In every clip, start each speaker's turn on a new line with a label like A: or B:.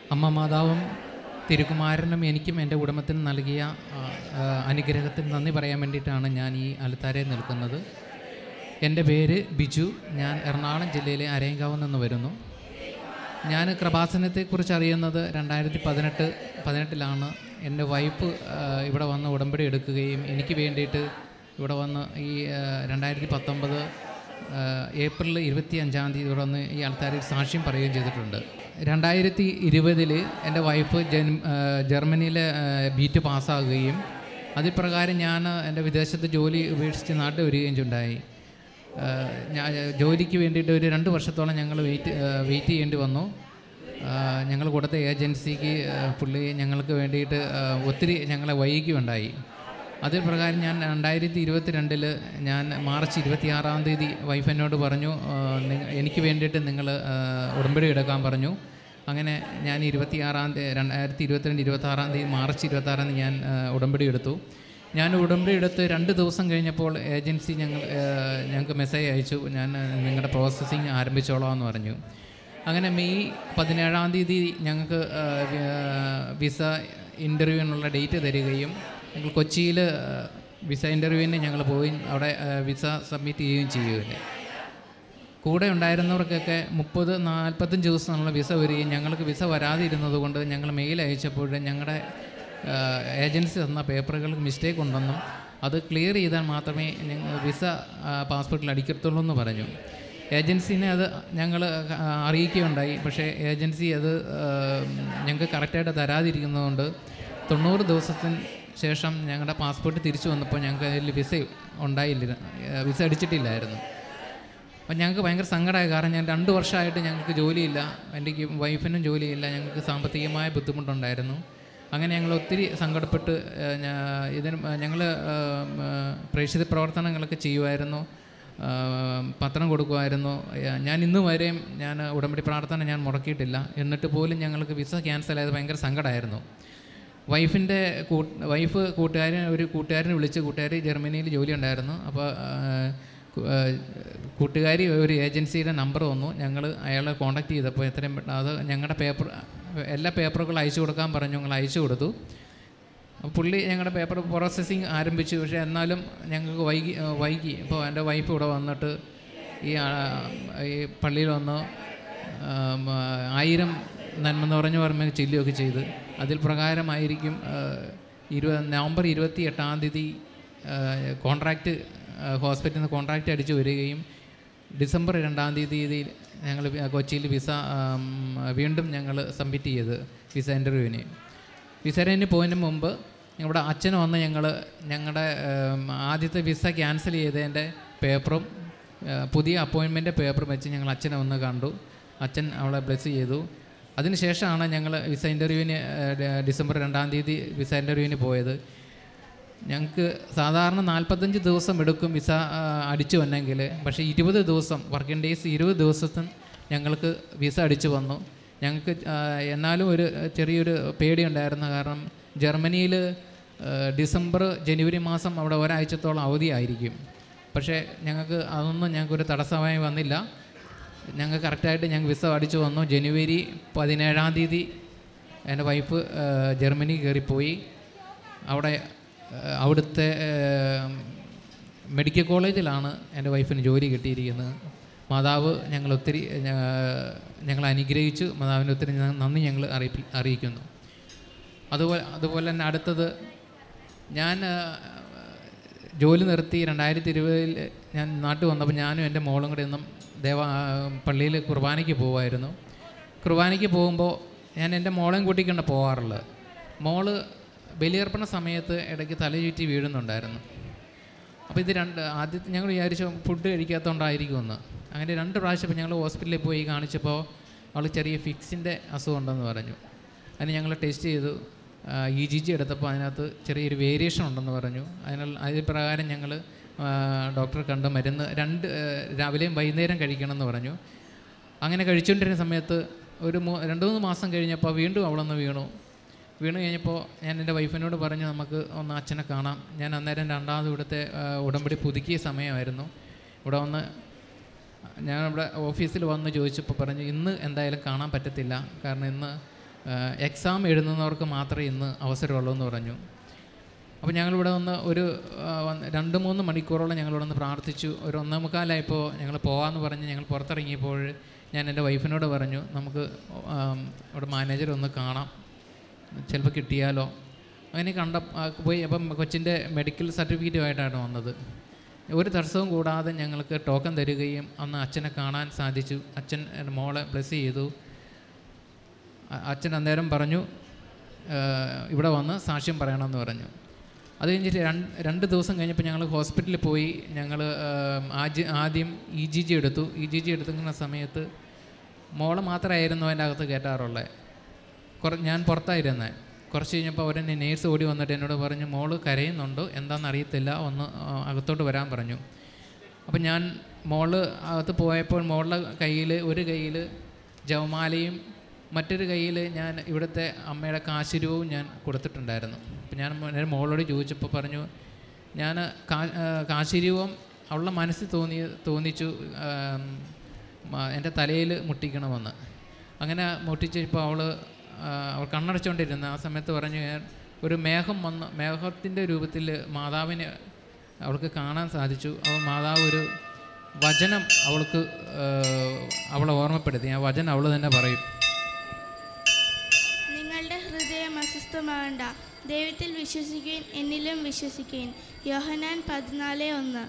A: അമ്മ മാതാവും തിരുക്കുമാരനും എനിക്കും എൻ്റെ കുടുംബത്തിനും നൽകിയ ആ, ആ, അനുഗ്രഹത്തിന് നന്ദി പറയാൻ വേണ്ടിയിട്ടാണ് ഞാൻ ഈ അൽത്താരയിൽ നിൽക്കുന്നത് എൻ്റെ പേര് ബിജു ഞാൻ എറണാകുളം ജില്ലയിലെ അരയങ്കാവ് നിന്ന് വരുന്നു ഞാൻ കൃപാസനത്തെക്കുറിച്ച് അറിയുന്നത് രണ്ടായിരത്തി പതിനെട്ട് പതിനെട്ടിലാണ് എൻ്റെ വൈഫ് ആ, ഇവിടെ വന്ന് ഉടമ്പടി എടുക്കുകയും എനിക്ക് വേണ്ടിയിട്ട് ഇവിടെ വന്ന് ഈ ആ, രണ്ടായിരത്തി പത്തൊമ്പത് ആ, ഏപ്രിൽ ഇരുപത്തി അഞ്ചാം തീയതി ഇവിടെ വന്ന് ഈ ആൾക്കാരിൽ സാക്ഷ്യം പറയുകയും ചെയ്തിട്ടുണ്ട് രണ്ടായിരത്തി ഇരുപതിൽ എൻ്റെ വൈഫ് ജൻ ആ, ജർമ്മനിയിലെ ആ, ബീറ്റ് പാസ്സാകുകയും അതിൽ പ്രകാരം ഞാൻ എൻ്റെ വിദേശത്ത് ജോലി ഉപേക്ഷിച്ച് നാട്ടിൽ വരികയും ഉണ്ടായി ആഹ് ഞാൻ ജോലിക്ക് വേണ്ടിയിട്ട് ഒരു രണ്ട് വർഷത്തോളം ഞങ്ങൾ വെയിറ്റ് ആഹ് വെയിറ്റ് ചെയ്യേണ്ടി വന്നു ആഹ് ഞങ്ങൾ കൊടുത്ത ഏജൻസിക്ക് ആഹ് പുള്ളി ഞങ്ങൾക്ക് വേണ്ടിയിട്ട് ആഹ് ഒത്തിരി ഞങ്ങളെ വൈകിയുണ്ടായി അതിൽ പ്രകാരം ഞാൻ രണ്ടായിരത്തി ഇരുപത്തി രണ്ടിൽ ഞാൻ മാർച്ച് ഇരുപത്തിയാറാം തീയതി വൈഫ് എന്നോട് പറഞ്ഞു ആഹ് നി- എനിക്ക് വേണ്ടിയിട്ട് നിങ്ങൾ ഉടമ്പടി എടുക്കാൻ പറഞ്ഞു അങ്ങനെ ഞാൻ ഇരുപത്തിയാറാം തീയതി രണ്ടായിരത്തി ഇരുപത്തിരണ്ട് ഇരുപത്താറാം തീയതി മാർച്ച് ഇരുപത്താറാം തീയതി ഞാൻ ആഹ് ഉടമ്പടി എടുത്തു ഞാൻ ഉടമ്പടി എടുത്ത് രണ്ട് ദിവസം കഴിഞ്ഞപ്പോൾ ഏജൻസി ഞങ്ങൾ ഏഹ്, ഞങ്ങൾക്ക് മെസ്സേജ് അയച്ചു ഞാൻ ഏഹ്, നിങ്ങളുടെ പ്രോസസ്സിങ് ആരംഭിച്ചോളാം എന്ന് പറഞ്ഞു അങ്ങനെ മെയ് പതിനേഴാം തീയതി ഞങ്ങൾക്ക് ഏഹ്, വി- ഏഹ്, വിസ ഇൻ്റർവ്യൂവിനുള്ള ഡേറ്റ് തരികയും ഞങ്ങൾ കൊച്ചിയിൽ ഏഹ്, വിസ ഇൻ്റർവ്യൂവിന് ഞങ്ങൾ പോയി അവിടെ ഏഹ്, വിസ സബ്മിറ്റ് ചെയ്യുകയും ചെയ്യുകയുണ്ടായി കൂടെ ഉണ്ടായിരുന്നവർക്കൊക്കെ മുപ്പത് നാൽപ്പത്തഞ്ച് ദിവസമുള്ള വിസ വരികയും ഞങ്ങൾക്ക് വിസ വരാതെ ഇരുന്നത് കൊണ്ട് ഞങ്ങൾ മെയിൽ അയച്ചപ്പോൾ ഞങ്ങളുടെ ഏജൻസി തന്ന പേപ്പറുകൾക്ക് മിസ്റ്റേക്ക് ഉണ്ടെന്നും അത് ക്ലിയർ ചെയ്താൽ മാത്രമേ ഞങ്ങൾ വിസ ആ, പാസ്പോർട്ടിൽ അടിക്കത്തുള്ളൂ എന്ന് പറഞ്ഞു ഏജൻസിനെ അത് ഞങ്ങൾ അറിയിക്കുകയുണ്ടായി പക്ഷേ ഏജൻസി അത് ആ, ഞങ്ങൾക്ക് കറക്റ്റായിട്ട് തരാതിരിക്കുന്നതുകൊണ്ട് തൊണ്ണൂറ് ദിവസത്തിന് ശേഷം ഞങ്ങളുടെ പാസ്പോർട്ട് തിരിച്ചു വന്നപ്പോൾ ഞങ്ങൾക്ക് അതിൽ വിസ ഉണ്ടായില്ല വിസ അടിച്ചിട്ടില്ലായിരുന്നു അപ്പം ഞങ്ങൾക്ക് ഭയങ്കര സങ്കടമായി കാരണം ഞാൻ രണ്ട് വർഷമായിട്ട് ഞങ്ങൾക്ക് ജോലിയില്ല എൻ്റെ വൈഫിനും ജോലിയില്ല ഞങ്ങൾക്ക് സാമ്പത്തികമായ ബുദ്ധിമുട്ടുണ്ടായിരുന്നു അങ്ങനെ ഞങ്ങൾ ഒത്തിരി സങ്കടപ്പെട്ട് ഏഹ്, ഞാ- ഇതിന് ഞങ്ങൾ പ്രേക്ഷിത പ്രവർത്തനങ്ങളൊക്കെ ചെയ്യുമായിരുന്നു ഏഹ്, പത്രം കൊടുക്കുമായിരുന്നു ഏഹ്, ഞാൻ ഇന്ന് വരെയും ഞാൻ ഉടമ്പടി പ്രാർത്ഥന ഞാൻ മുടക്കിയിട്ടില്ല എന്നിട്ട് പോലും ഞങ്ങൾക്ക് വിസ ക്യാൻസൽ ആയത് ഭയങ്കര സങ്കടമായിരുന്നു വൈഫിൻ്റെ കൂ വൈഫ് കൂട്ടുകാരൻ ഒരു കൂട്ടുകാരനെ വിളിച്ച് കൂട്ടുകാരി ജർമ്മനിയിൽ ജോലി ഉണ്ടായിരുന്നു അപ്പോൾ കു- ആ, കൂട്ടുകാരി ഒരു ഏജൻസിയുടെ നമ്പർ വന്നു ഞങ്ങൾ അയാളെ കോൺടാക്ട് ചെയ്തപ്പോൾ എത്രയും പെട്ടെന്ന് അത് ഞങ്ങളുടെ പേപ്പർ എല്ലാ പേപ്പറുകളും അയച്ചു കൊടുക്കാൻ പറഞ്ഞു ഞങ്ങൾ അയച്ചു കൊടുത്തു അപ്പോൾ പുള്ളി ഞങ്ങളുടെ പേപ്പർ പ്രോസസ്സിങ് ആരംഭിച്ചു പക്ഷേ എന്നാലും ഞങ്ങൾക്ക് വൈകി ആ, വൈകി ഇപ്പോൾ എൻ്റെ വൈഫ് ഇവിടെ വന്നിട്ട് ഈ ആ, ഈ പള്ളിയിൽ വന്ന് ആം, ആ, ആയിരം നന്മ നിറഞ്ഞു പറഞ്ഞ ചെല്ലുകയൊക്കെ ചെയ്ത് അതിൽ പ്രകാരമായിരിക്കും ആ, ഇരുപത് നവംബർ ഇരുപത്തി എട്ടാം തീയതി കോൺട്രാക്റ്റ് ഹോസ്പിറ്റലിൽ നിന്ന് കോൺട്രാക്റ്റ് അടിച്ചു വരികയും ഡിസംബർ രണ്ടാം തീയതി ഞങ്ങൾ കൊച്ചിയിൽ വിസ ആം, വീണ്ടും ഞങ്ങൾ സബ്മിറ്റ് ചെയ്ത് വിസ ഇൻ്റർവ്യൂവിന് വിസ ഇൻ്റർവ്യൂവിന് പോയതിന് മുമ്പ് ഇവിടെ അച്ഛൻ വന്ന് ഞങ്ങൾ ഞങ്ങളുടെ ആം, ആദ്യത്തെ വിസ ക്യാൻസൽ ചെയ്തതിൻ്റെ പേപ്പറും ആ, പുതിയ അപ്പോയിൻമെൻറ്റ് പേപ്പറും വെച്ച് ഞങ്ങൾ അച്ഛനെ ഒന്ന് കണ്ടു അച്ഛൻ അവളെ ബ്ലെസ് ചെയ്തു അതിനുശേഷമാണ് ഞങ്ങൾ വിസ ഇൻ്റർവ്യൂവിന് ഡിസംബർ രണ്ടാം തീയതി വിസ ഇൻ്റർവ്യൂവിന് പോയത് ഞങ്ങൾക്ക് സാധാരണ നാൽപ്പത്തഞ്ച് ദിവസം എടുക്കും വിസ ആ, അടിച്ചു വന്നെങ്കിൽ പക്ഷേ ഇരുപത് ദിവസം വർക്കിംഗ് ഡേയ്സ് ഇരുപത് ദിവസത്തിന് ഞങ്ങൾക്ക് വിസ അടിച്ചു വന്നു ഞങ്ങൾക്ക് ആ, എന്നാലും ഒരു ചെറിയൊരു പേടിയുണ്ടായിരുന്നു കാരണം ജർമ്മനിയിൽ ഡിസംബർ ജനുവരി മാസം അവിടെ ഒരാഴ്ചത്തോളം അവധിയായിരിക്കും പക്ഷേ ഞങ്ങൾക്ക് അതൊന്നും ഞങ്ങൾക്കൊരു തടസ്സമായി വന്നില്ല ഞങ്ങൾ കറക്റ്റായിട്ട് ഞങ്ങൾ വിസ അടിച്ചു വന്നു ജനുവരി പതിനേഴാം തീയതി എൻ്റെ വൈഫ് ആ, ജർമ്മനി കയറിപ്പോയി അവിടെ ആ, അവിടുത്തെ ആ, മെഡിക്കൽ കോളേജിലാണ് എൻ്റെ വൈഫിന് ജോലി കിട്ടിയിരിക്കുന്നത് മാതാവ് ഞങ്ങൾ ഒത്തിരി ഞങ്ങൾ അനുഗ്രഹിച്ചു മാതാവിൻ്റെ ഒത്തിരി ന- നന്ദി ഞങ്ങൾ അറിയിപ്പി അറിയിക്കുന്നു അതുപോലെ അതുപോലെ തന്നെ അടുത്തത് ഞാൻ ആ, ജോലി നിർത്തി രണ്ടായിരത്തി ഇരുപതിൽ ഞാൻ നാട്ടിൽ വന്നപ്പോൾ ഞാനും എൻ്റെ മോളും കൂടെ ഒന്നും ദേവ പള്ളിയിൽ കുർബാനയ്ക്ക് പോകുമായിരുന്നു കുർബാനയ്ക്ക് പോകുമ്പോൾ ഞാൻ എൻ്റെ മോളെയും കൂട്ടിക്കൊണ്ട് പോകാറുള്ളത് മോള് ബലിയർപ്പണ സമയത്ത് ഇടയ്ക്ക് തല ചുറ്റി വീഴുന്നുണ്ടായിരുന്നു അപ്പോൾ ഇത് രണ്ട് ആദ്യത്തെ ഞങ്ങൾ വിചാരിച്ചു ഫുഡ് കഴിക്കാത്തതുകൊണ്ടായിരിക്കുമെന്ന് അങ്ങനെ രണ്ട് പ്രാവശ്യം ഇപ്പോൾ ഞങ്ങൾ ഹോസ്പിറ്റലിൽ പോയി കാണിച്ചപ്പോൾ അവൾ ചെറിയ ഫിക്സിൻ്റെ അസുഖം ഉണ്ടെന്ന് പറഞ്ഞു അതിന് ഞങ്ങൾ ടെസ്റ്റ് ചെയ്തു ഇ ജി ജി എടുത്തപ്പോൾ അതിനകത്ത് ചെറിയൊരു വേരിയേഷൻ ഉണ്ടെന്ന് പറഞ്ഞു അതിനാൽ അതിൽ പ്രകാരം ഞങ്ങൾ ഡോക്ടറെ കണ്ട് മരുന്ന് രണ്ട് ആ, രാവിലെയും വൈകുന്നേരം കഴിക്കണം എന്ന് പറഞ്ഞു അങ്ങനെ കഴിച്ചുകൊണ്ടിരുന്ന സമയത്ത് ഒരു മൂ രണ്ട് മൂന്ന് മാസം കഴിഞ്ഞപ്പോൾ വീണ്ടും അവളൊന്ന് വീണു വീണ് കഴിഞ്ഞപ്പോൾ ഞാൻ എൻ്റെ വൈഫിനോട് പറഞ്ഞു നമുക്ക് ഒന്ന് അച്ഛനെ കാണാം ഞാൻ അന്നേരം രണ്ടാമത് ഇവിടുത്തെ ആ, ഉടമ്പടി പുതുക്കിയ സമയമായിരുന്നു ഇവിടെ വന്ന് ഞാൻ ഇവിടെ ഓഫീസിൽ വന്ന് ചോദിച്ചപ്പോൾ പറഞ്ഞു ഇന്ന് എന്തായാലും കാണാൻ പറ്റത്തില്ല കാരണം ഇന്ന് എക്സാം എഴുതുന്നവർക്ക് മാത്രമേ ഇന്ന് അവസരമുള്ളൂ എന്ന് പറഞ്ഞു അപ്പോൾ ഞങ്ങളിവിടെ വന്ന് ഒരു ആ, വന്ന് രണ്ട് മൂന്ന് മണിക്കൂറോളം ഞങ്ങളിവിടെ വന്ന് പ്രാർത്ഥിച്ചു ഒരു ഒന്നേ മുക്കാലായപ്പോൾ ഞങ്ങൾ പോകാമെന്ന് പറഞ്ഞ് ഞങ്ങൾ പുറത്തിറങ്ങിയപ്പോൾ ഞാൻ എൻ്റെ വൈഫിനോട് പറഞ്ഞു നമുക്ക് ആം, ഇവിടെ മാനേജർ ഒന്ന് കാണാം ചിലപ്പോൾ കിട്ടിയാലോ അങ്ങനെ കണ്ട ആ, പോയി അപ്പം കൊച്ചിൻ്റെ മെഡിക്കൽ സർട്ടിഫിക്കറ്റുമായിട്ടാണ് വന്നത് ഒരു തടസ്സവും കൂടാതെ ഞങ്ങൾക്ക് ടോക്കൺ തരികയും അന്ന് അച്ഛനെ കാണാൻ സാധിച്ചു അച്ഛൻ എൻ്റെ മോളെ ബ്ലെസ് ചെയ്തു അ- അച്ഛൻ അന്നേരം പറഞ്ഞു "ഏഹ്, ഇവിടെ വന്ന് സാക്ഷ്യം പറയണമെന്ന് പറഞ്ഞു അത് കഴിഞ്ഞിട്ട് രണ്ട് രണ്ട് ദിവസം കഴിഞ്ഞപ്പോൾ ഞങ്ങൾ ഹോസ്പിറ്റലിൽ പോയി ഞങ്ങൾ ആദ്യം ആദ്യം ഇ ജി ജി എടുത്തു ഇ ജി ജി എടുക്കുന്ന സമയത്ത് മോളെ മാത്രമായിരുന്നു അതിൻ്റെ അകത്ത് കയറ്റാറുള്ളത് കുറ ഞാൻ പുറത്തായിരുന്നേ കുറച്ച് കഴിഞ്ഞപ്പോൾ അവരെന്നെ നേഴ്സ് ഓടി വന്നിട്ട് എന്നോട് പറഞ്ഞു മോള് കരയുന്നുണ്ടോ എന്താണെന്ന് അറിയത്തില്ല ഒന്ന് ആ, അകത്തോട്ട് വരാൻ പറഞ്ഞു അപ്പം ഞാൻ മോള് അകത്ത് പോയപ്പോൾ മോളുടെ കയ്യിൽ ഒരു കയ്യിൽ ജവമാലയും മറ്റൊരു കയ്യിൽ ഞാൻ ഇവിടുത്തെ അമ്മയുടെ കാശുരൂപവും ഞാൻ കൊടുത്തിട്ടുണ്ടായിരുന്നു അപ്പം ഞാൻ മോ- ഞാൻ മോളോട് ചോദിച്ചപ്പോൾ പറഞ്ഞു ഞാൻ കാ ആ, കാശുരൂപം അവളുടെ മനസ്സിൽ തോന്നി തോന്നിച്ചു ആം, മ- എൻ്റെ തലയിൽ മുട്ടിക്കണമെന്ന് അങ്ങനെ മുട്ടിച്ചപ്പോൾ അവൾ അവൾ കണ്ണടച്ചുകൊണ്ടിരുന്ന ആ സമയത്ത് പറഞ്ഞു ഞാൻ ഒരു മേഘം വന്ന് മേഘത്തിൻ്റെ രൂപത്തിൽ മാതാവിനെ അവൾക്ക് കാണാൻ സാധിച്ചു അപ്പോൾ മാതാവ് ഒരു വചനം അവൾക്ക് ആ, അവളെ ഓർമ്മപ്പെടുത്തി ആ വചനം അവൾ തന്നെ പറയും
B: നിങ്ങളുടെ ഹൃദയം അസ്വസ്ഥമാകണ്ട ദൈവത്തിൽ വിശ്വസിക്കുകയും എന്നിലും വിശ്വസിക്കുകയും യോഹനാൻ പതിനാല് ഒന്ന്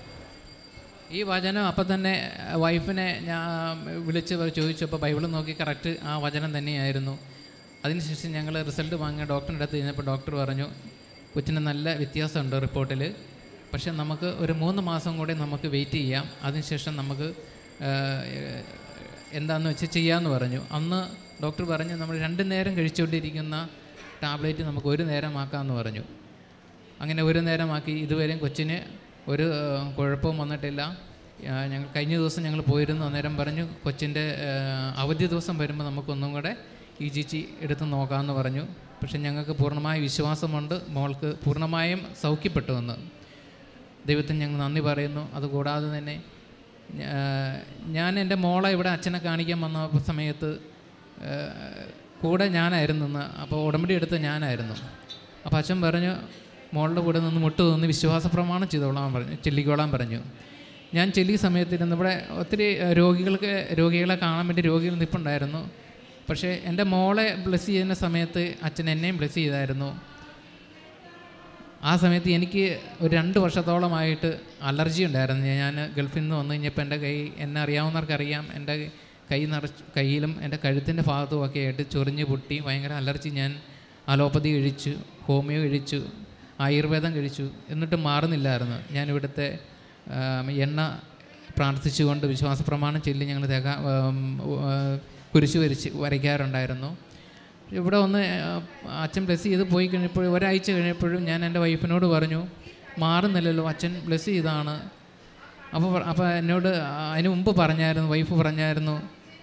A: ഈ വചനം അപ്പം തന്നെ വൈഫിനെ ഞാൻ വിളിച്ച് ചോദിച്ചപ്പോൾ ബൈബിൾ നോക്കി കറക്റ്റ് ആ വചനം തന്നെയായിരുന്നു അതിനുശേഷം ഞങ്ങൾ റിസൾട്ട് വാങ്ങിയ ഡോക്ടറിൻ്റെ അടുത്ത് കഴിഞ്ഞപ്പോൾ ഡോക്ടർ പറഞ്ഞു കൊച്ചിന് നല്ല വ്യത്യാസമുണ്ട് റിപ്പോർട്ടിൽ പക്ഷേ നമുക്ക് ഒരു മൂന്ന് മാസം കൂടി നമുക്ക് വെയിറ്റ് ചെയ്യാം അതിനുശേഷം നമുക്ക് ഏഹ്, എന്താണെന്ന് വെച്ച് ചെയ്യാമെന്ന് പറഞ്ഞു അന്ന് ഡോക്ടർ പറഞ്ഞു നമ്മൾ രണ്ട് നേരം കഴിച്ചുകൊണ്ടിരിക്കുന്ന ടാബ്ലറ്റ് നമുക്ക് ഒരു നേരമാക്കാമെന്ന് പറഞ്ഞു അങ്ങനെ ഒരു നേരമാക്കി ഇതുവരെയും കൊച്ചിന് ഒരു ആ, കുഴപ്പവും വന്നിട്ടില്ല ആ, ഞങ്ങൾ കഴിഞ്ഞ ദിവസം ഞങ്ങൾ പോയിരുന്നു അന്നേരം പറഞ്ഞു കൊച്ചിൻ്റെ ആ, അവധി ദിവസം വരുമ്പോൾ നമുക്കൊന്നും കൂടെ ഇ ജി ജി എടുത്ത് നോക്കാമെന്ന് പറഞ്ഞു പക്ഷെ ഞങ്ങൾക്ക് പൂർണ്ണമായ വിശ്വാസമുണ്ട് മോൾക്ക് പൂർണ്ണമായും സൗഖ്യപ്പെട്ടുവെന്ന് ദൈവത്തിന് ഞങ്ങൾ നന്ദി പറയുന്നു അതുകൂടാതെ തന്നെ ആ, ഞാൻ എൻ്റെ മോളെ ഇവിടെ അച്ഛനെ കാണിക്കാൻ വന്ന സമയത്ത് ആ, കൂടെ ഞാനായിരുന്നു നിന്ന് അപ്പോൾ ഉടമ്പടി എടുത്ത് ഞാനായിരുന്നു അപ്പോൾ അച്ഛൻ പറഞ്ഞു മോളുടെ കൂടെ നിന്ന് മുട്ട് നിന്ന് വിശ്വാസ പ്രമാണം ചെയ്തോളാൻ പറഞ്ഞു ചെല്ലിക്കോളാൻ പറഞ്ഞു ഞാൻ ചെല്ലിയ സമയത്ത് ഇരുന്ന് ഇവിടെ ഒത്തിരി ആ, രോഗികൾക്ക് രോഗികളെ കാണാൻ വേണ്ടി രോഗികൾ നിൽപ്പുണ്ടായിരുന്നു പക്ഷേ എൻ്റെ മോളെ ബ്ലെസ് ചെയ്യുന്ന സമയത്ത് അച്ഛൻ എന്നെയും ബ്ലെസ് ചെയ്തായിരുന്നു ആ സമയത്ത് എനിക്ക് ഒരു രണ്ട് വർഷത്തോളമായിട്ട് അലർജി ഉണ്ടായിരുന്നു ഞാൻ ഗൾഫിൽ നിന്ന് വന്നു കഴിഞ്ഞപ്പോൾ എൻ്റെ കൈ എന്നെ അറിയാവുന്നവർക്കറിയാം എൻ്റെ കൈ നിറച്ച് കയ്യിലും എൻ്റെ കഴുത്തിൻ്റെ ഭാഗത്തും ഒക്കെ ആയിട്ട് ചൊറിഞ്ഞ് പൊട്ടി ഭയങ്കര അലർജി ഞാൻ അലോപ്പതി കഴിച്ചു ഹോമിയോ കഴിച്ചു ആയുർവേദം കഴിച്ചു എന്നിട്ടും മാറുന്നില്ലായിരുന്നു ഞാൻ ഇവിടുത്തെ ആം, എണ്ണ പ്രാർത്ഥിച്ചുകൊണ്ട് വിശ്വാസ പ്രമാണം ചൊല്ലി ഞങ്ങൾ തേക കുരിശ് വരച്ച് വരയ്ക്കാറുണ്ടായിരുന്നു ഇവിടെ ഒന്ന് ആ, അച്ഛൻ ബ്ലെസ് ചെയ്ത് പോയി കഴിഞ്ഞപ്പോൾ ഒരാഴ്ച കഴിഞ്ഞപ്പോഴും ഞാൻ എൻ്റെ വൈഫിനോട് പറഞ്ഞു മാറുന്നില്ലല്ലോ അച്ഛൻ ബ്ലെസ് ചെയ്താണ് അപ്പോൾ പ- അപ്പോൾ എന്നോട് അതിന് മുമ്പ് പറഞ്ഞായിരുന്നു വൈഫ് പറഞ്ഞായിരുന്നു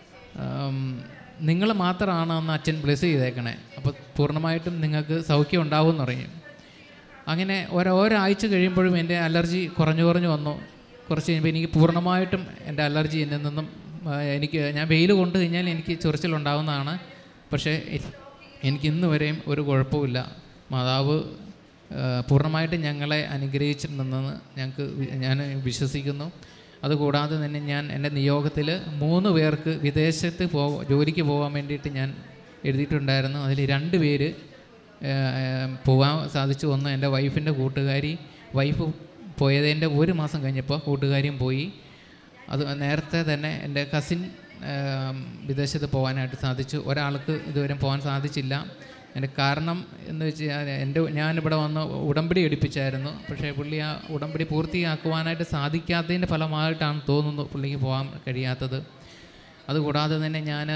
A: നിങ്ങൾ മാത്രമാണ് അന്ന് അച്ഛൻ ബ്ലെസ് ചെയ്തേക്കണേ അപ്പോൾ പൂർണ്ണമായിട്ടും നിങ്ങൾക്ക് സൗഖ്യം ഉണ്ടാവുമെന്ന് പറയും അങ്ങനെ ഓരോ ഒരാഴ്ച കഴിയുമ്പോഴും എൻ്റെ അലർജി കുറഞ്ഞു കുറഞ്ഞു വന്നു കുറച്ച് കഴിയുമ്പോൾ എനിക്ക് പൂർണ്ണമായിട്ടും എൻ്റെ അലർജി എന്നിൽ നിന്നും ആ, എനിക്ക് ഞാൻ വെയിൽ കൊണ്ടു കഴിഞ്ഞാൽ എനിക്ക് ചൊറിച്ചിലുണ്ടാവുന്നതാണ് പക്ഷേ എ- എനിക്ക് ഇന്ന് വരെയും ഒരു കുഴപ്പമില്ല മാതാവ് ആ, പൂർണ്ണമായിട്ടും ഞങ്ങളെ അനുഗ്രഹിച്ചിട്ടുണ്ടെന്ന് ഞങ്ങൾക്ക് വി- ഞാൻ വിശ്വസിക്കുന്നു അതുകൂടാതെ തന്നെ ഞാൻ എൻ്റെ നിയോഗത്തിൽ മൂന്ന് പേർക്ക് വിദേശത്ത് പോ ജോലിക്ക് പോകാൻ വേണ്ടിയിട്ട് ഞാൻ എഴുതിയിട്ടുണ്ടായിരുന്നു അതിൽ രണ്ട് പേര് ഏഹ് പോകാൻ സാധിച്ചു ഒന്ന് എൻ്റെ വൈഫിൻ്റെ കൂട്ടുകാരി വൈഫ് പോയതിൻ്റെ ഒരു മാസം കഴിഞ്ഞപ്പോൾ കൂട്ടുകാരിയും പോയി അത് നേരത്തെ തന്നെ എൻ്റെ കസിൻ വിദേശത്ത് പോകാനായിട്ട് സാധിച്ചു ഒരാൾക്ക് ഇതുവരെ പോകാൻ സാധിച്ചില്ല എൻ്റെ കാരണം എന്ന് വെച്ച് കഴിഞ്ഞാൽ എൻ്റെ ഞാനിവിടെ വന്ന് ഉടമ്പടി എടുപ്പിച്ചായിരുന്നു പക്ഷേ പുള്ളി ആ ഉടമ്പടി പൂർത്തിയാക്കുവാനായിട്ട് സാധിക്കാത്തതിൻ്റെ ഫലമായിട്ടാണ് തോന്നുന്നു പുള്ളിക്ക് പോകാൻ കഴിയാത്തത് അതുകൂടാതെ തന്നെ ഞാൻ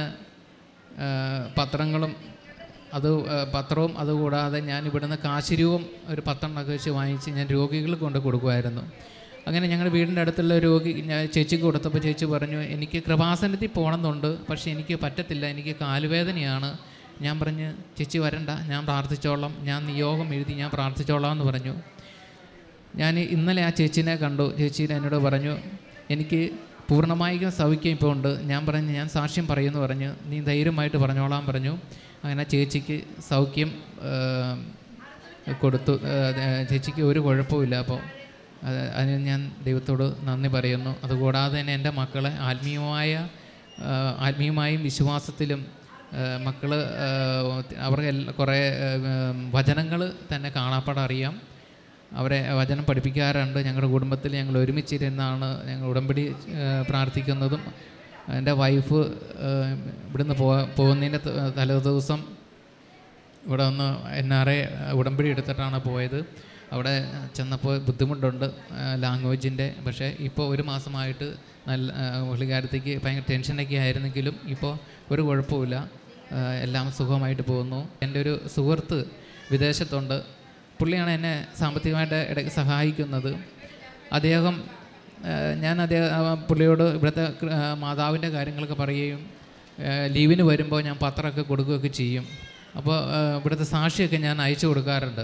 A: പത്രങ്ങളും അത് ആ, പത്രവും അതുകൂടാതെ ഞാൻ ഇവിടുന്ന് കാശിരൂപം ഒരു പത്തെണ്ണമൊക്കെ വെച്ച് വാങ്ങിച്ച് ഞാൻ രോഗികൾക്ക് കൊണ്ട് കൊടുക്കുമായിരുന്നു അങ്ങനെ ഞങ്ങളുടെ വീടിൻ്റെ അടുത്തുള്ള രോഗി ഞാൻ ചേച്ചിക്ക് കൊടുത്തപ്പോൾ ചേച്ചി പറഞ്ഞു എനിക്ക് കൃപാസനത്തിൽ പോകണമെന്നുണ്ട് പക്ഷേ എനിക്ക് പറ്റത്തില്ല എനിക്ക് കാലുവേദനയാണ് ഞാൻ പറഞ്ഞ് ചേച്ചി വരണ്ട ഞാൻ പ്രാർത്ഥിച്ചോളാം ഞാൻ നിയോഗം എഴുതി ഞാൻ പ്രാർത്ഥിച്ചോളാം എന്ന് പറഞ്ഞു ഞാൻ ഇന്നലെ ആ ചേച്ചീനെ കണ്ടു ചേച്ചി എന്നോട് പറഞ്ഞു എനിക്ക് പൂർണ്ണമായും സൗഖ്യം ഇപ്പോൾ ഉണ്ട് ഞാൻ പറഞ്ഞു ഞാൻ സാക്ഷ്യം പറയുമെന്ന് പറഞ്ഞു നീ ധൈര്യമായിട്ട് പറഞ്ഞോളാൻ പറഞ്ഞു അങ്ങനെ ചേച്ചിക്ക് സൗഖ്യം ആ, കൊടുത്തു ആ, ആ, ചേച്ചിക്ക് ഒരു കുഴപ്പമില്ല അപ്പോൾ അത് അതിന് ഞാൻ ദൈവത്തോട് നന്ദി പറയുന്നു അതുകൂടാതെ തന്നെ എൻ്റെ മക്കളെ ആത്മീയമായ ആ, ആത്മീയമായും വിശ്വാസത്തിലും മക്കൾ അവർക്ക് എല്ലാ കുറേ വചനങ്ങൾ തന്നെ കാണാപ്പാടം അറിയാം അവരെ വചനം പഠിപ്പിക്കാറുണ്ട് ഞങ്ങളുടെ കുടുംബത്തിൽ ഞങ്ങൾ ഒരുമിച്ചിരുന്നാണ് ഞങ്ങൾ ഉടമ്പടി ആ, പ്രാർത്ഥിക്കുന്നതും എൻ്റെ വൈഫ് ആ, ഇവിടുന്ന് പോ പോകുന്നതിൻ്റെ ത- തലേ ദിവസം ഇവിടെ ഒന്ന് എൻ ആർ എ ഉടമ്പടി എടുത്തിട്ടാണ് പോയത് അവിടെ ചെന്നപ്പോൾ ബുദ്ധിമുട്ടുണ്ട് ലാംഗ്വേജിൻ്റെ പക്ഷേ ഇപ്പോൾ ഒരു മാസമായിട്ട് നല്ല ആ, പുള്ളിക്കാരത്തേക്ക് ഭയങ്കര ടെൻഷനൊക്കെ ആയിരുന്നെങ്കിലും ഇപ്പോൾ ഒരു കുഴപ്പമില്ല ആ, എല്ലാം സുഖമായിട്ട് പോകുന്നു എൻ്റെ ഒരു സുഹൃത്ത് വിദേശത്തുണ്ട് പുള്ളിയാണ് എന്നെ സാമ്പത്തികമായിട്ട് ഇടയ്ക്ക് സഹായിക്കുന്നത് അദ്ദേഹം ആ, ഞാൻ അദ്ദേഹം ആ, പുള്ളിയോട് ഇവിടുത്തെ കൃ- ആ, മാതാവിൻ്റെ കാര്യങ്ങളൊക്കെ പറയുകയും ആ, ലീവിന് വരുമ്പോൾ ഞാൻ പത്രമൊക്കെ കൊടുക്കുകയൊക്കെ ചെയ്യും അപ്പോൾ ആ, ഇവിടുത്തെ സാക്ഷിയൊക്കെ ഞാൻ അയച്ചു കൊടുക്കാറുണ്ട്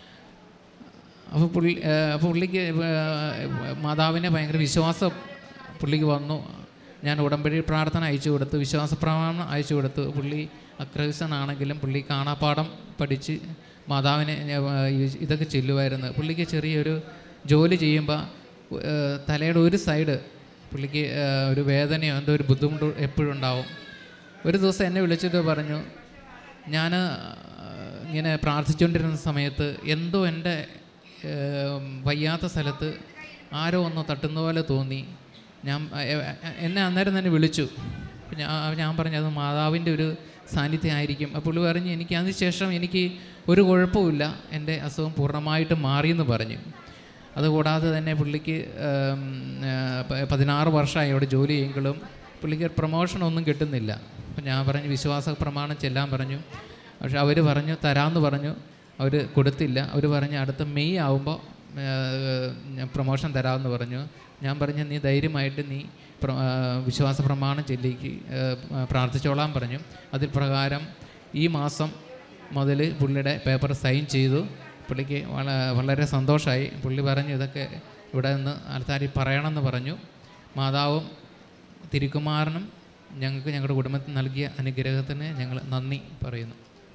A: അപ്പോൾ പുള്ളി ആ, അപ്പോൾ പുള്ളിക്ക് ആ, മാതാവിനെ ഭയങ്കര വിശ്വാസം പുള്ളിക്ക് വന്നു ഞാൻ ഉടമ്പടി പ്രാർത്ഥന അയച്ചു കൊടുത്തു വിശ്വാസ പ്രമാണം അയച്ചു കൊടുത്തു പുള്ളി അക്രവിസനാണെങ്കിലും പുള്ളി കാണാപ്പാടം പഠിച്ച് മാതാവിനെ ഞാൻ, ആ, ഈ- ഇതൊക്കെ ചെല്ലുമായിരുന്നു പുള്ളിക്ക് ചെറിയൊരു ജോലി ചെയ്യുമ്പോൾ ആ, തലയുടെ ഒരു സൈഡ് പുള്ളിക്ക് ആ, ഒരു വേദനയോ എന്തോ ഒരു ബുദ്ധിമുട്ട് എപ്പോഴും ഉണ്ടാവും ഒരു ദിവസം എന്നെ വിളിച്ചിട്ട് പറഞ്ഞു ഞാൻ ഇങ്ങനെ പ്രാർത്ഥിച്ചുകൊണ്ടിരുന്ന സമയത്ത് എന്തോ എൻ്റെ ഏം, വയ്യാത്ത സ്ഥലത്ത് ആരോ ഒന്ന് തട്ടുന്ന പോലെ തോന്നി ഞാൻ എ- എ- എന്നെ അന്നേരം തന്നെ വിളിച്ചു അപ്പോൾ ഞാൻ ഞാൻ പറഞ്ഞു അത് മാതാവിൻ്റെ ഒരു സാന്നിധ്യം ആയിരിക്കും അപ്പോൾ പുള്ളി പറഞ്ഞു എനിക്ക് അതിന് ശേഷം എനിക്ക് ഒരു കുഴപ്പമില്ല എൻ്റെ അസുഖം പൂർണ്ണമായിട്ട് മാറിയെന്ന് പറഞ്ഞു അതുകൂടാതെ തന്നെ പുള്ളിക്ക് ഉം, ആ, പ- പതിനാറ് വർഷമായി അവിടെ ജോലി ചെയ്യുമെങ്കിലും പുള്ളിക്ക് പ്രൊമോഷൻ ഒന്നും കിട്ടുന്നില്ല അപ്പം ഞാൻ പറഞ്ഞു വിശ്വാസ പ്രമാണം ചെല്ലാൻ പറഞ്ഞു പക്ഷെ അവർ പറഞ്ഞു തരാമെന്ന് പറഞ്ഞു അവർ കൊടുത്തില്ല അവർ പറഞ്ഞു അടുത്ത മെയ് ആവുമ്പോൾ ഞാൻ പ്രൊമോഷൻ തരാമെന്ന് പറഞ്ഞു ഞാൻ പറഞ്ഞു നീ ധൈര്യമായിട്ട് നീ പ്ര- ആ, വിശ്വാസ പ്രമാണം ചെല്ലിക്ക് ആ, പ്രാർത്ഥിച്ചോളാൻ പറഞ്ഞു അതിൽ പ്രകാരം ഈ മാസം മുതൽ പുള്ളിയുടെ പേപ്പർ സൈൻ ചെയ്തു പുള്ളിക്ക് വള വളരെ സന്തോഷമായി പുള്ളി പറഞ്ഞു ഇതൊക്കെ ഇവിടെ നിന്ന് ആൾക്കാരി പറയണമെന്ന് പറഞ്ഞു മാതാവും തിരുക്കുമാരനും ഞങ്ങൾക്ക് ഞങ്ങളുടെ കുടുംബത്തിൽ നൽകിയ അനുഗ്രഹത്തിന് ഞങ്ങൾ നന്ദി പറയുന്നു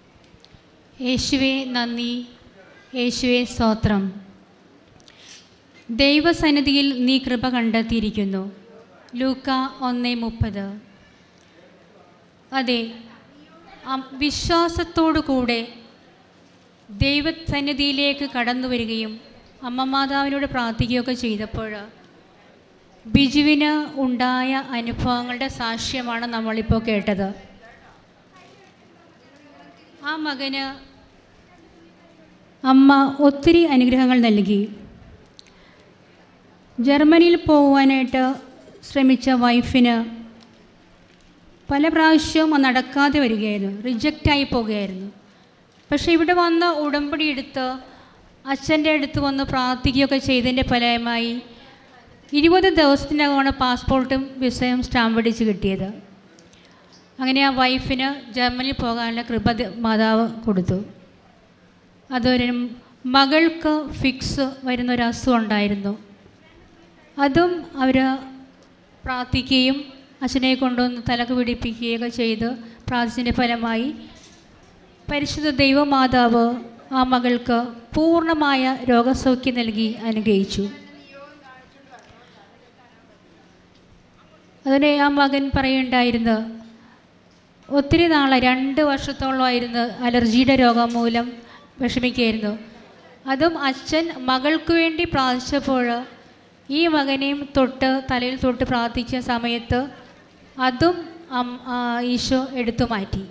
C: യേശുവെ നന്ദി യേശുവെ സ്തോത്രം ദൈവസന്നിധിയിൽ നീ കൃപ കണ്ടെത്തിയിരിക്കുന്നു ലൂക്ക ഒന്ന് മുപ്പത് അതെ അം- വിശ്വാസത്തോടു കൂടെ ദൈവസന്നിധിയിലേക്ക് കടന്നു വരികയും അമ്മ മാതാവിനോട് പ്രാർത്ഥിക്കുകയൊക്കെ ചെയ്തപ്പോൾ ബിജുവിന് ഉണ്ടായ അനുഭവങ്ങളുടെ സാക്ഷ്യമാണ് നമ്മളിപ്പോൾ കേട്ടത് ആ മകന് അമ്മ ഒത്തിരി അനുഗ്രഹങ്ങൾ നൽകി ജർമ്മനിയിൽ പോകുവാനായിട്ട് ശ്രമിച്ച വൈഫിന് പല പ്രാവശ്യവും അത് നടക്കാതെ വരികയായിരുന്നു റിജക്റ്റായി പോകുകയായിരുന്നു പക്ഷേ ഇവിടെ വന്ന് ഉടമ്പടി എടുത്ത് അച്ഛൻ്റെ അടുത്ത് വന്ന് പ്രാർത്ഥിക്കുകയൊക്കെ ചെയ്തതിൻ്റെ ഫലമായി ഇരുപത് ദിവസത്തിനകമാണ് പാസ്പോർട്ടും വിസയും സ്റ്റാമ്പ് അടിച്ച് കിട്ടിയത് അങ്ങനെ ആ വൈഫിന് ജർമ്മനിയിൽ പോകാനുള്ള കൃപ ദ- മാതാവ് കൊടുത്തു അതൊരു മകൾക്ക് ഫിക്സ് വരുന്ന ഒരു അസുഖം ഉണ്ടായിരുന്നു അതും അവർ പ്രാർത്ഥിക്കുകയും അച്ഛനെ കൊണ്ടുവന്ന് തലക്ക് പിടിപ്പിക്കുകയൊക്കെ ചെയ്ത് പ്രാർത്ഥിച്ചതിൻ്റെ ഫലമായി പരിശുദ്ധ ദൈവമാതാവ് ആ മകൾക്ക് പൂർണ്ണമായ രോഗസൗഖ്യം നൽകി അനുഗ്രഹിച്ചു അതിനെ ആ മകൻ പറയുണ്ടായിരുന്നു ഒത്തിരി നാളെ രണ്ട് വർഷത്തോളമായിരുന്നു അലർജിയുടെ രോഗം മൂലം വിഷമിക്കുകയായിരുന്നു അതും അച്ഛൻ മകൾക്ക് വേണ്ടി പ്രാർത്ഥിച്ചപ്പോൾ ഈ മകനെയും തൊട്ട് തലയിൽ തൊട്ട് പ്രാർത്ഥിച്ച സമയത്ത് അതും അം- ആ, ഈശോ എടുത്തു മാറ്റി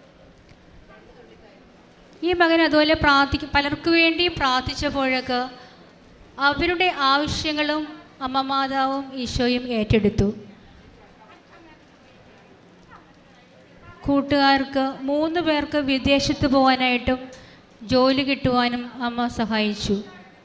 C: ഈ മകൻ അതുപോലെ പ്രാർത്ഥിക്കും പലർക്കു വേണ്ടി പ്രാർത്ഥിച്ചപ്പോഴൊക്കെ അവരുടെ ആവശ്യങ്ങളും അമ്മ മാതാവും ഈശോയും ഏറ്റെടുത്തു കൂട്ടുകാർക്ക് മൂന്ന് പേർക്ക് വിദേശത്ത് പോകാനായിട്ടും ജോലി കിട്ടുവാനും അമ്മ സഹായിച്ചു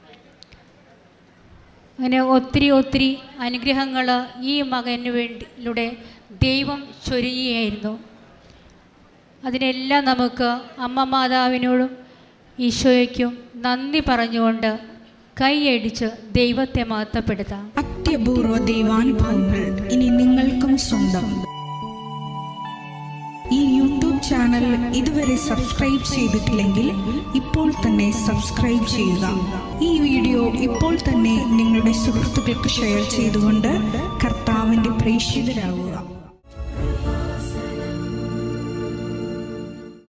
C: അങ്ങനെ ഒത്തിരി ഒത്തിരി അനുഗ്രഹങ്ങൾ ഈ മകന് വേണ്ടിയിലൂടെ ദൈവം ചൊരിയുകയായിരുന്നു അതിനെല്ലാം നമുക്ക് അമ്മ മാതാവിനോടും ഈശോയ്ക്കും നന്ദി പറഞ്ഞുകൊണ്ട് കൈയടിച്ച് ദൈവത്തെ മഹത്വപ്പെടുത്താം
D: അത്യപൂർവ ദൈവാനുഭവങ്ങൾ ഇനി നിങ്ങൾക്കും സ്വന്തം ഈ യൂട്യൂബ് ചാനൽ ഇതുവരെ സബ്സ്ക്രൈബ് ചെയ്തിട്ടില്ലെങ്കിൽ ഇപ്പോൾ തന്നെ സബ്സ്ക്രൈബ് ചെയ്യുക ഈ വീഡിയോ ഇപ്പോൾ തന്നെ നിങ്ങളുടെ സുഹൃത്തുക്കൾക്ക് ഷെയർ ചെയ്തുകൊണ്ട് കർത്താവിൻ്റെ പ്രേക്ഷിതരാകുക